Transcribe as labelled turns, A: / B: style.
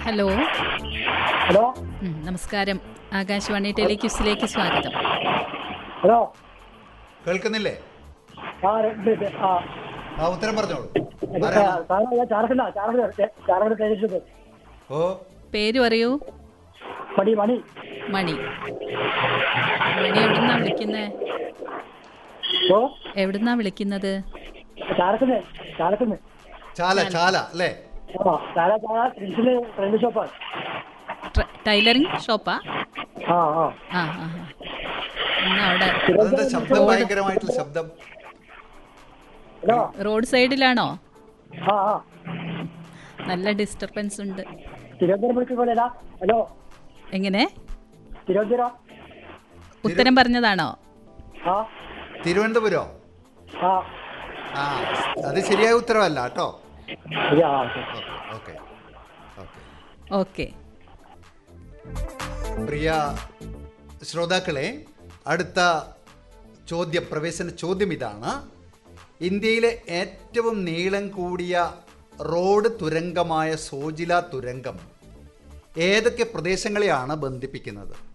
A: Hello
B: hello
A: ഉം, നമസ്കാരം ആകാശവാണി ടെലിക്യൂസിലേക്ക് സ്വാഗതം
B: ഹലോ
C: കേൾക്കുന്നില്ലേ
B: ആ ഇത് ഇത്, ആ
C: ആ ഉത്തരം പറഞ്ഞോളൂ
B: ഇത്
C: ആരാണ്?
B: സാറേ ഞാൻ ചാർക്കണ്ട ചാർക്കണ്ട ചാർക്കണ്ട തേജസ്
C: ഓ
A: പേര് പറയൂ
B: മണി മണി
A: മണി മണി എവിടുന്നാ വിളിക്കുന്നത്
B: ഓ
A: എവിടുന്നാ വിളിക്കുന്നത്
B: ചാരക്കുന്ന് ചാരക്കുന്ന്
C: ചാല ചാല അല്ലേ
B: ആ ചാര ചാര പ്രിൻസില് ഫ്രണ്ട് ഷോപ്പാണ്
A: ട്ര- ടൈലറിംഗ് ഷോപ്പാ
B: ആ ആ
A: ആ ആ ആ. എന്നാ അവിടെ
C: അതെന്താ ശബ്ദം ഭയങ്കരമായിട്ടുള്ള ശബ്ദം
B: ഹലോ
A: റോഡ് സൈഡിലാണോ
B: ആ ആ
A: നല്ല ഡിസ്റ്റർബൻസ് ഉണ്ട്
B: തിരുവനന്തപുരം വിളിച്ച പോലെ ഹലോ
A: എങ്ങനെ
B: തിരുവനന്തപുരം
A: ഉത്തരം പറഞ്ഞതാണോ
B: ആ
C: തിരുവനന്തപുരം
B: ആ
C: ആ അത് ശരിയായ ഉത്തരവല്ല കേട്ടോ
B: ശരിയാ, ആ
C: ഓക്കെ ഓക്കെ
A: ഓക്കെ
C: പ്രിയ ശ്രോതാക്കളെ അടുത്ത ചോദ്യ പ്രവേശന ചോദ്യം ഇതാണ് ഇന്ത്യയിലെ ഏറ്റവും നീളം കൂടിയ റോഡ് തുരങ്കമായ സോജില തുരങ്കം ഏതൊക്കെ പ്രദേശങ്ങളെയാണ് ബന്ധിപ്പിക്കുന്നത്